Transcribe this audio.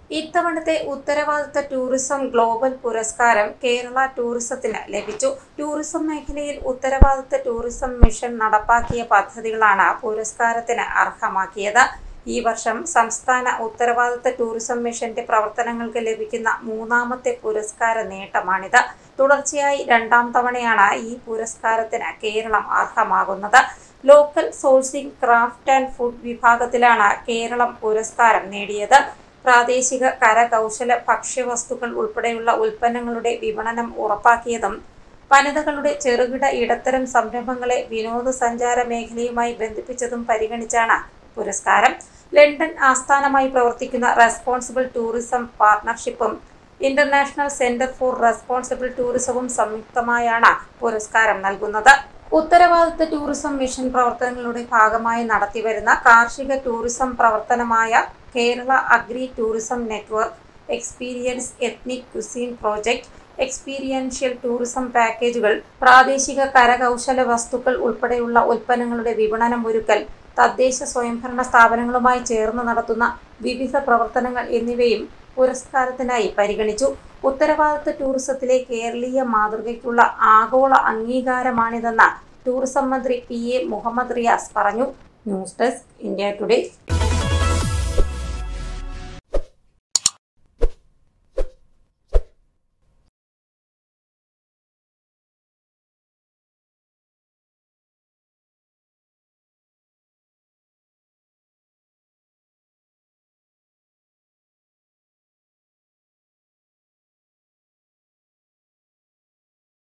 ഇത്തവണത്തെ ഉത്തരവാദിത്ത tourism global പുരസ്കാരം കേരള ടൂറിസത്തിന് ലഭിച്ചു ടൂറിസം മേഖലയിൽ ഉത്തരവാദിത്ത ടൂറിസം മിഷൻ നടപ്പാക്കിയ പദ്ധതികളാണ് പുരസ്കാരത്തിന് അർഹമാക്കിയത് ഈ വർഷം സംസ്ഥാന ഉത്തരവാദിത്ത ടൂറിസം മിഷന്റെ പ്രവർത്തനങ്ങൾക്ക് ലഭിക്കുന്ന മൂന്നാമത്തെ പുരസ്കാര നേട്ടമാണിത് തുടർച്ചയായി രണ്ടാം തവണയാണ് ഈ പുരസ്കാരത്തിന് കേരളം അർഹമാകുന്നത് local sourcing craft and food വിഭാഗത്തിലാണ് കേരളം പുരസ്കാരം നേടിയത് പ്രാദേശിക കരകൗശല ഭക്ഷ്യവസ്തുക്കൾ ഉൾപ്പെടെയുള്ള ഉൽപ്പന്നങ്ങളുടെ വിപണനം ഉറപ്പാക്കിയതും വനിതകളുടെ ചെറുകിട ഇടത്തരം സംരംഭങ്ങളെ വിനോദസഞ്ചാര മേഖലയുമായി ബന്ധിപ്പിച്ചതും പരിഗണിച്ചാണ് പുരസ്കാരം ലണ്ടൻ ആസ്ഥാനമായി പ്രവർത്തിക്കുന്ന റെസ്പോൺസിബിൾ ടൂറിസം പാർട്ണർഷിപ്പും ഇന്റർനാഷണൽ സെന്റർ ഫോർ റെസ്പോൺസിബിൾ ടൂറിസവും സംയുക്തമായാണ് പുരസ്കാരം നൽകുന്നത് ഉത്തരവാദിത്ത ടൂറിസം മിഷൻ പ്രവർത്തനങ്ങളുടെ ഭാഗമായി നടത്തിവരുന്ന കാർഷിക ടൂറിസം പ്രവർത്തനമായ Kerala agri tourism network experience ethnic cuisine project experiential tourism പാക്കേജുകൾ പ്രാദേശിക കരകൗശല വസ്തുക്കൾ ഉൾപ്പെടെയുള്ള ഉൽപ്പന്നങ്ങളുടെ വിപണനം ഒരുക്കൽ തദ്ദേശ സ്വയംഭരണ സ്ഥാപനങ്ങളുമായി ചേർന്ന് നടത്തുന്ന വിവിധ പ്രവർത്തനങ്ങൾ എന്നിവയും പുരസ്കാരത്തിനായി പരിഗണിച്ചു ഉത്തരവാദിത്ത ടൂറിസത്തിലെ കേരളീയ മാതൃകയ്ക്കുള്ള ആഗോള അംഗീകാരമാണിതെന്ന് ടൂറിസം മന്ത്രി പി എ മുഹമ്മദ് റിയാസ് പറഞ്ഞു ന്യൂസ് ഡെസ്ക് ഇന്ത്യ ടുഡേ